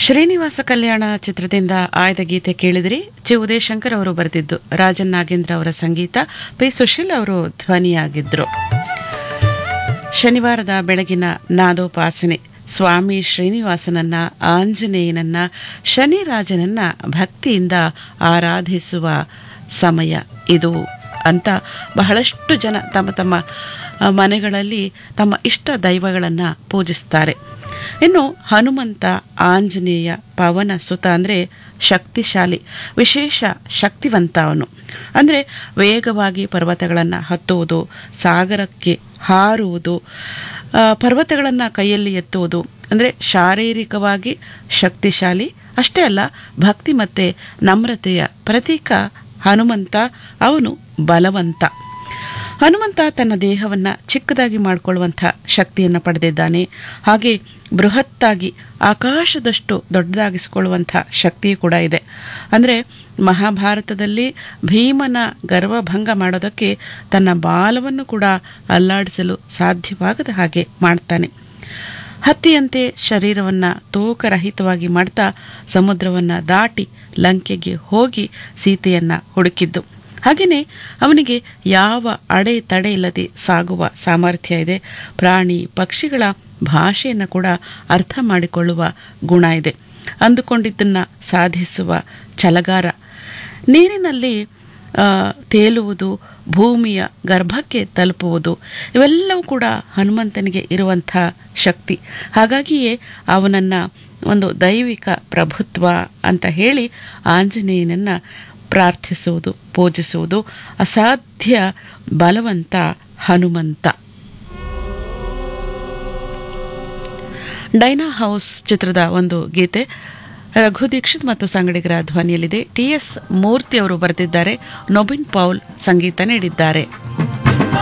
ಶ್ರೀನಿವಾಸ ಕಲ್ಯಾಣ ಚಿತ್ರದಿಂದ ಆಯ್ದ ಗೀತೆ ಕೇಳಿದ್ರಿ ಚಿ ಉದಯಶಂಕರ್ ಅವರು ಬರೆದಿದ್ದು ರಾಜನ್ ನಾಗೇಂದ್ರ ಅವರ ಸಂಗೀತ ಪಿ ಸುಶೀಲ್ ಅವರು ಧ್ವನಿಯಾಗಿದ್ರು ಶನಿವಾರದ ಬೆಳಗಿನ ನಾದೋಪಾಸನೆ ಸ್ವಾಮಿ ಶ್ರೀನಿವಾಸನನ್ನ ಆಂಜನೇಯನನ್ನ ಶನಿರಾಜನನ್ನ ಭಕ್ತಿಯಿಂದ ಆರಾಧಿಸುವ ಸಮಯ ಇದು ಅಂತ ಬಹಳಷ್ಟು ಜನ ತಮ್ಮ ತಮ್ಮ ಆ, ಮನೆಗಳಲ್ಲಿ ತಮ್ಮ ಇಷ್ಟ ದೈವಗಳನ್ನು ಪೂಜಿಸ್ತಾರೆ ಇನ್ನು ಹನುಮಂತ ಆಂಜನೇಯ ಪವನ ಸುತ ಅಂದರೆ ಶಕ್ತಿಶಾಲಿ ವಿಶೇಷ ಶಕ್ತಿವಂತ ಅವನು ಅಂದರೆ ವೇಗವಾಗಿ ಪರ್ವತಗಳನ್ನು ಹತ್ತುವುದು ಸಾಗರಕ್ಕೆ ಹಾರುವುದು ಪರ್ವತಗಳನ್ನು ಕೈಯಲ್ಲಿ ಎತ್ತುವುದು ಅಂದರೆ ಶಾರೀರಿಕವಾಗಿ ಶಕ್ತಿಶಾಲಿ ಅಷ್ಟೇ ಅಲ್ಲ ಭಕ್ತಿ ಮತ್ತು ನಮ್ರತೆಯ ಪ್ರತೀಕ ಹನುಮಂತ ಅವನು ಬಲವಂತ ಹನುಮಂತ ತನ್ನ ದೇಹವನ್ನು ಚಿಕ್ಕದಾಗಿ ಮಾಡಿಕೊಳ್ಳುವಂಥ ಶಕ್ತಿಯನ್ನು ಪಡೆದಿದ್ದಾನೆ ಹಾಗೆ ಬೃಹತ್ತಾಗಿ ಆಕಾಶದಷ್ಟು ದೊಡ್ಡದಾಗಿಸಿಕೊಳ್ಳುವಂಥ ಶಕ್ತಿ ಕೂಡ ಇದೆ ಅಂದರೆ ಮಹಾಭಾರತದಲ್ಲಿ ಭೀಮನ ಗರ್ವಭಂಗ ಮಾಡೋದಕ್ಕೆ ತನ್ನ ಬಾಲವನ್ನು ಕೂಡ ಅಲ್ಲಾಡಿಸಲು ಸಾಧ್ಯವಾಗದ ಹಾಗೆ ಮಾಡ್ತಾನೆ ಹತ್ತಿಯಂತೆ ಶರೀರವನ್ನು ತೂಕರಹಿತವಾಗಿ ಮಾಡ್ತಾ ಸಮುದ್ರವನ್ನು ದಾಟಿ ಲಂಕೆಗೆ ಹೋಗಿ ಸೀತೆಯನ್ನು ಹುಡುಕಿದ್ದು ಹಾಗೆಯೇ ಅವನಿಗೆ ಯಾವ ಅಡೆ ತಡೆ ಇಲ್ಲದೆ ಸಾಗುವ ಸಾಮರ್ಥ್ಯ ಇದೆ ಪ್ರಾಣಿ ಪಕ್ಷಿಗಳ ಭಾಷೆಯನ್ನು ಕೂಡ ಅರ್ಥ ಮಾಡಿಕೊಳ್ಳುವ ಗುಣ ಇದೆ ಅಂದುಕೊಂಡಿದ್ದನ್ನು ಸಾಧಿಸುವ ಛಲಗಾರ ನೀರಿನಲ್ಲಿ ಆ, ತೇಲುವುದು ಭೂಮಿಯ ಗರ್ಭಕ್ಕೆ ತಲುಪುವುದು ಇವೆಲ್ಲವೂ ಕೂಡ ಹನುಮಂತನಿಗೆ ಇರುವಂಥ ಶಕ್ತಿ ಹಾಗಾಗಿಯೇ ಅವನನ್ನು ಒಂದು ದೈವಿಕ ಪ್ರಭುತ್ವ ಅಂತ ಹೇಳಿ ಆಂಜನೇಯನನ್ನು ಪ್ರಾರ್ಥಿಸುವುದು ಪೂಜಿಸುವುದು ಅಸಾಧ್ಯ ಬಲವಂತ ಹನುಮಂತ ಡೈನಾ ಹೌಸ್ ಚಿತ್ರದ ಒಂದು ಗೀತೆ ರಘು ದೀಕ್ಷಿತ್ ಮತ್ತು ಸಂಗಡಿಗರ ಧ್ವನಿಯಲ್ಲಿದೆ ಟಿ ಎಸ್ ಮೂರ್ತಿ ಅವರು ಬರೆದಿದ್ದಾರೆ ನೊಬಿನ್ ಪೌಲ್ ಸಂಗೀತ ನೀಡಿದ್ದಾರೆ